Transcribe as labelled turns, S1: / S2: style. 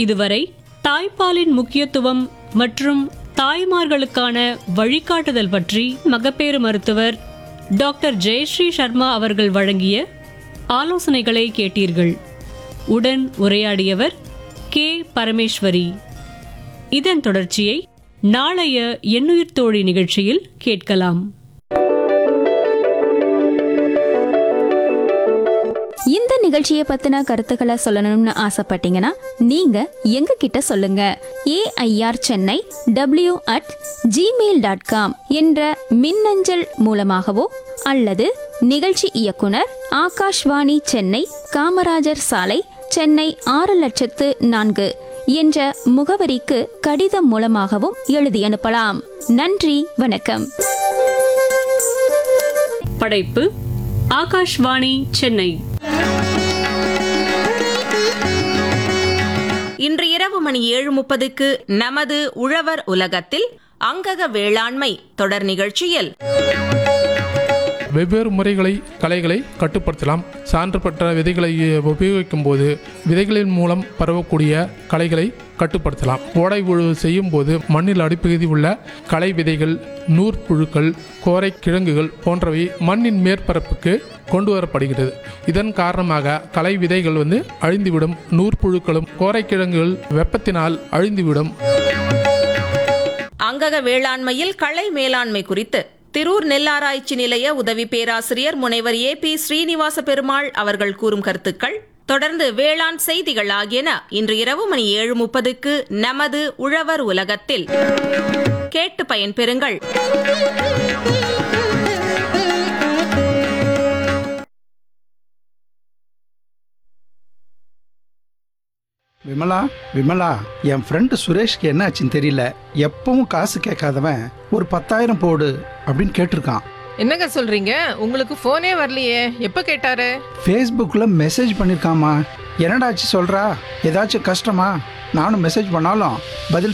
S1: இதுவரை தாய்ப்பாலின் முக்கியத்துவம் மற்றும் தாய்மார்களுக்கான வழிகாட்டுதல் பற்றி மகப்பேறு மருத்துவர் டாக்டர் ஜெயஸ்ரீ சர்மா அவர்கள் வழங்கிய ஆலோசனைகளை கேட்டீர்கள் உடன் உரையாடியவர் கே பரமேஸ்வரி இதன் தொடர்ச்சியை நாளைய எண்ணுயிர் தோழி நிகழ்ச்சியில் கேட்கலாம்
S2: இந்த நிகழ்ச்சியை பத்தின கருத்துக்களை சொல்லணும்னு ஆசைப்பட்டீங்கன்னா நீங்க எங்க கிட்ட சொல்லுங்க AIR Chennai W at gmail dot com என்ற மின்னஞ்சல் மூலமாகவோ அல்லது நிகழ்ச்சி இயக்குனர் ஆகாஷ்வாணி சென்னை காமராஜர் சாலை சென்னை ஆறு லட்சத்து நான்கு என்ற முகவரிக்கு கடிதம் மூலமாகவும் எழுதி அனுப்பலாம் நன்றி வணக்கம்
S1: படைப்பு ஆகாஷ்வாணி சென்னை
S3: இன்று இரவு மணி ஏழு முப்பதுக்கு நமது உழவர் உலகத்தில் அங்கக வேளாண்மை தொடர் நிகழ்ச்சியில்
S4: வெவ்வேறு முறைகளை களைகளை கட்டுப்படுத்தலாம் சான்று பெற்ற விதைகளை உபயோகிக்கும் போது விதைகளின் மூலம் பரவக்கூடிய களைகளை கட்டுப்படுத்தலாம் ஓடை உழவு செய்யும் போது மண்ணில் அடிப்பகுதி உள்ள களை விதைகள் நூற்புழுக்கள் கோரை கிழங்குகள் போன்றவை மண்ணின் மேற்பரப்புக்கு கொண்டு வரப்படுகிறது இதன் காரணமாக களை விதைகள் வந்து அழிந்துவிடும் நூற்புழுக்களும் கோரை கிழங்குகள் வெப்பத்தினால் அழிந்துவிடும்
S3: அங்கக வேளாண்மையில் களை மேலாண்மை குறித்து திரூர் நெல்லாராய்ச்சி நிலைய உதவி பேராசிரியர் முனைவர் ஏ பி ஸ்ரீனிவாச பெருமாள் அவர்கள் கூறும் கருத்துக்கள் தொடர்ந்து வேளாண் செய்திகள் ஆகியன இன்று இரவு மணி ஏழு முப்பதுக்கு நமது உழவர் உலகத்தில் கேட்டு பயன்பெறுங்கள்
S5: விமலா விமலா என் ஃப்ரெண்டு சுரேஷ்க்கு என்ன ஆச்சுன்னு தெரியல எப்பவும் காசு கேட்காதவன் ஒரு பத்தாயிரம் போடு அப்படின்னு கேட்டிருக்கான்
S6: என்னங்க சொல்றீங்க உங்களுக்கு போனே வரலையே எப்ப கேட்டாரு
S5: ஃபேஸ்புக்கில் மெசேஜ் பண்ணியிருக்காமா என்னடாச்சு சொல்கிறா ஏதாச்சும் கஷ்டமா நானும் மெசேஜ் பண்ணாலும் பதில்